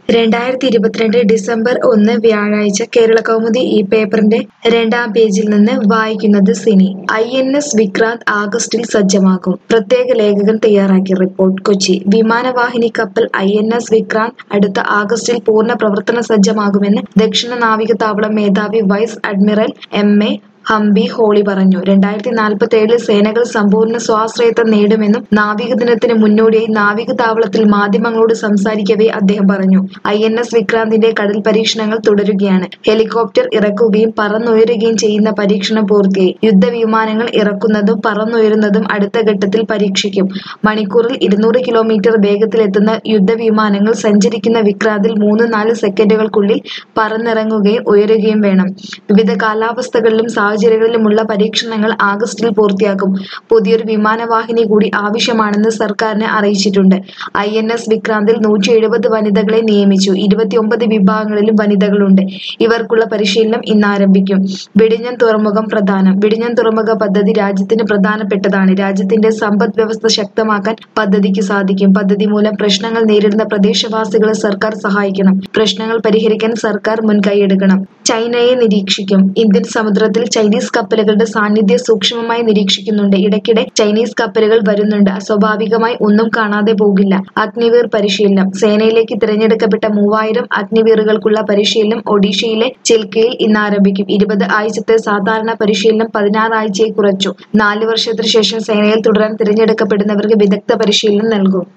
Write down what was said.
രണ്ടായിരത്തി ഇരുപത്തിരണ്ട് ഡിസംബർ ഒന്ന് വ്യാഴാഴ്ച കേരളകൗമുദി ഈ പേപ്പറിന്റെ രണ്ടാം പേജിൽ നിന്ന് വായിക്കുന്നത് സിനി ഐ എൻ എസ് വിക്രാന്ത് ആഗസ്റ്റിൽ സജ്ജമാകും പ്രത്യേക ലേഖകൻ തയ്യാറാക്കിയ റിപ്പോർട്ട് കൊച്ചി വിമാനവാഹിനി കപ്പൽ ഐ എൻ എസ് വിക്രാന്ത് അടുത്ത ആഗസ്റ്റിൽ പൂർണ്ണ പ്രവർത്തന സജ്ജമാകുമെന്ന് ദക്ഷിണ നാവികതാവളം മേധാവി vice admiral M A Hampiholi പറഞ്ഞു രണ്ടായിരത്തി നാൽപ്പത്തി ഏഴിൽ സേനകൾ സമ്പൂർണ്ണ സ്വാശ്രയത്വം നേടുമെന്നും നാവിക ദിനത്തിന് മുന്നോടിയായി നാവിക താവളത്തിൽ മാധ്യമങ്ങളോട് സംസാരിക്കവേ അദ്ദേഹം പറഞ്ഞു ഐ എൻ എസ് വിക്രാന്തിന്റെ കടൽ പരീക്ഷണങ്ങൾ തുടരുകയാണ് ഹെലികോപ്റ്റർ ഇറക്കുകയും പറന്നുയരുകയും ചെയ്യുന്ന പരീക്ഷണം പൂർത്തിയായി യുദ്ധവിമാനങ്ങൾ ഇറക്കുന്നതും പറന്നുയരുന്നതും അടുത്ത ഘട്ടത്തിൽ പരീക്ഷിക്കും മണിക്കൂറിൽ ഇരുന്നൂറ് കിലോമീറ്റർ വേഗത്തിലെത്തുന്ന യുദ്ധവിമാനങ്ങൾ സഞ്ചരിക്കുന്ന വിക്രാന്തിൽ മൂന്ന് നാല് സെക്കൻഡുകൾക്കുള്ളിൽ പറന്നിറങ്ങുകയും ഉയരുകയും വേണം വിവിധ കാലാവസ്ഥകളിലും സാഹചര്യങ്ങളിലുമുള്ള പരീക്ഷണങ്ങൾ ആഗസ്റ്റിൽ പൂർത്തിയാക്കും പുതിയൊരു വിമാനവാഹിനി കൂടി ആവശ്യമാണെന്ന് സർക്കാരിനെ അറിയിച്ചിട്ടുണ്ട് ഐ എൻ എസ് വിക്രാന്തിൽ നൂറ്റി എഴുപത് വനിതകളെ നിയമിച്ചു ഇരുപത്തിയൊമ്പത് വിഭാഗങ്ങളിലും വനിതകളുണ്ട് ഇവർക്കുള്ള പരിശീലനം ഇന്ന് ആരംഭിക്കും വെടിഞ്ഞം തുറമുഖം പ്രധാനം വെടിഞ്ഞം തുറമുഖ പദ്ധതി രാജ്യത്തിന് പ്രധാനപ്പെട്ടതാണ് രാജ്യത്തിന്റെ സമ്പദ് വ്യവസ്ഥ ശക്തമാക്കാൻ പദ്ധതിക്ക് സാധിക്കും പദ്ധതി മൂലം പ്രശ്നങ്ങൾ നേരിടുന്ന പ്രദേശവാസികളെ സർക്കാർ സഹായിക്കണം പ്രശ്നങ്ങൾ പരിഹരിക്കാൻ സർക്കാർ മുൻകൈയെടുക്കണം ചൈനയെ നിരീക്ഷിക്കും ഇന്ത്യൻ സമുദ്രത്തിൽ ചൈനീസ് കപ്പലുകളുടെ സാന്നിധ്യം സൂക്ഷ്മമായി നിരീക്ഷിക്കുന്നുണ്ട് ഇടയ്ക്കിടെ ചൈനീസ് കപ്പലുകൾ വരുന്നുണ്ട് അസ്വാഭാവികമായി ഒന്നും കാണാതെ പോകില്ല അഗ്നിവീർ പരിശീലനം സേനയിലേക്ക് തിരഞ്ഞെടുക്കപ്പെട്ട മൂവായിരം അഗ്നിവീറുകൾക്കുള്ള പരിശീലനം ഒഡീഷയിലെ ചിൽക്കയിൽ ഇന്ന് ആരംഭിക്കും ഇരുപത് ആഴ്ചത്തെ സാധാരണ പരിശീലനം പതിനാറ് ആഴ്ചയെ കുറച്ചു നാല് വർഷത്തിനു ശേഷം സേനയിൽ തുടരാൻ തിരഞ്ഞെടുക്കപ്പെടുന്നവർക്ക് വിദഗ്ധ പരിശീലനം നൽകും